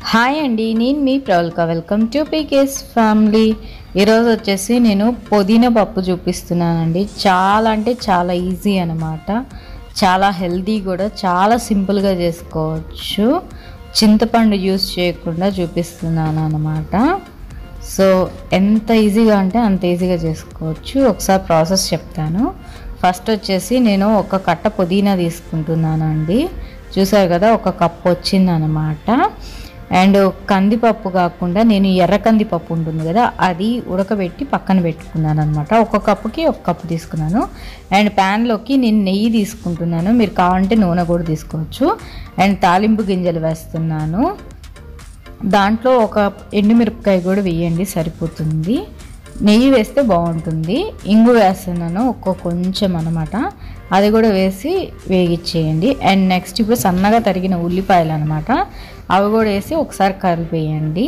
hi అండి నేను మీ Pravalika welcome to PK's family ఈరోజు వచ్చేసి నేను పుదీనా పప్పు చూపిస్తున్నానండి చాలా అంటే చాలా ఈజీ అనమాట చాలా హెల్తీ కూడా చాలా సింపుల్గా చేసుకోవచ్చు చింతపండు యూస్ చేయకుండా చూపిస్తున్నాను అనమాట సో ఎంత ఈజీగా అంటే అంత ఈజీగా చేసుకోవచ్చు ఒకసారి ప్రాసెస్ చెప్తాను ఫస్ట్ వచ్చేసి నేను ఒక కట్ట పుదీనా తీసుకుంటున్నానండి చూసారు కదా ఒక కప్ వచ్చిందనమాట అండ్ కందిపప్పు కాకుండా నేను ఎర్ర కందిపప్పు ఉంటుంది కదా అది ఉడకబెట్టి పక్కన పెట్టుకున్నాను అనమాట ఒక కప్పుకి ఒక కప్పు తీసుకున్నాను అండ్ ప్యాన్లోకి నేను నెయ్యి తీసుకుంటున్నాను మీరు కావాలంటే నూనె కూడా తీసుకోవచ్చు అండ్ తాలింపు గింజలు వేస్తున్నాను దాంట్లో ఒక ఎండుమిరపకాయ కూడా వేయండి సరిపోతుంది నెయ్యి వేస్తే బాగుంటుంది ఇంగు వేస్తున్నాను ఒక్క కొంచెం అనమాట అది కూడా వేసి వేగిచ్చేయండి అండ్ నెక్స్ట్ ఇప్పుడు సన్నగా తరిగిన ఉల్లిపాయలు అనమాట అవి కూడా వేసి ఒకసారి కలిపేయండి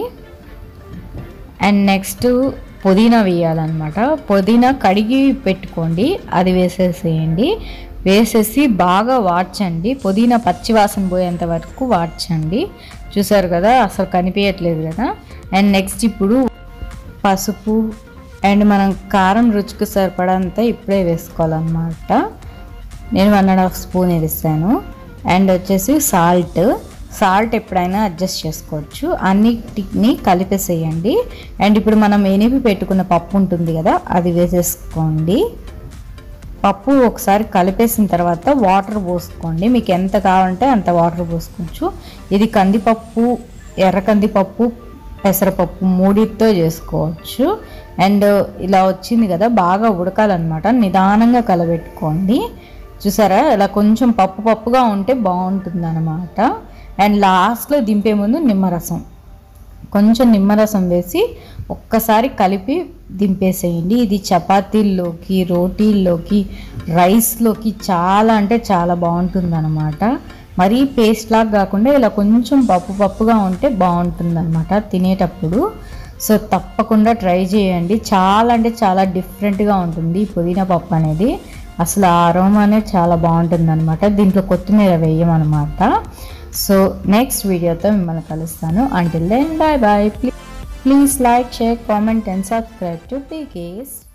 అండ్ నెక్స్ట్ పుదీనా వేయాలన్నమాట పుదీనా కడిగి పెట్టుకోండి అది వేసేసేయండి వేసేసి బాగా వాడ్చండి పుదీనా పచ్చి వాసన పోయేంత వరకు వాడ్చండి చూసారు కదా అసలు కనిపించట్లేదు కదా అండ్ నెక్స్ట్ ఇప్పుడు పసుపు అండ్ మనం కారం రుచికి సరిపడంత ఇప్పుడే వేసుకోవాలన్నమాట నేను వన్ అండ్ హాఫ్ స్పూన్ వేస్తాను అండ్ వచ్చేసి సాల్ట్ సాల్ట్ ఎప్పుడైనా అడ్జస్ట్ చేసుకోవచ్చు అన్నిటిని కలిపేసేయండి అండ్ ఇప్పుడు మనం ఎనిపి పెట్టుకున్న పప్పు ఉంటుంది కదా అది వేసేసుకోండి పప్పు ఒకసారి కలిపేసిన తర్వాత వాటర్ పోసుకోండి మీకు ఎంత కావాలంటే అంత వాటర్ పోసుకోవచ్చు ఇది కందిపప్పు ఎర్ర కందిపప్పు పెసరపప్పు మూడితో చేసుకోవచ్చు అండ్ ఇలా వచ్చింది కదా బాగా ఉడకాలన్నమాట నిదానంగా కలబెట్టుకోండి చూసారా ఇలా కొంచెం పప్పు పప్పుగా ఉంటే బాగుంటుంది అనమాట అండ్ లాస్ట్లో దింపే ముందు నిమ్మరసం కొంచెం నిమ్మరసం వేసి ఒక్కసారి కలిపి దింపేసేయండి ఇది చపాతీల్లోకి రోటీల్లోకి రైస్లోకి చాలా అంటే చాలా బాగుంటుంది అనమాట మరీ పేస్ట్ లాగా కాకుండా ఇలా కొంచెం పప్పు పప్పుగా ఉంటే బాగుంటుంది అనమాట తినేటప్పుడు సో తప్పకుండా ట్రై చేయండి చాలా అంటే చాలా డిఫరెంట్గా ఉంటుంది ఈ పుదీనా పప్పు అనేది అసలు ఆ అరోమానే చాలా బాగుంటుంది అనమాట దీంట్లో కొత్తిమీర వేయమన్నమాట సో నెక్స్ట్ వీడియోతో మిమ్మల్ని కలుస్తాను until then bye bye please please like share comment and subscribe to PK's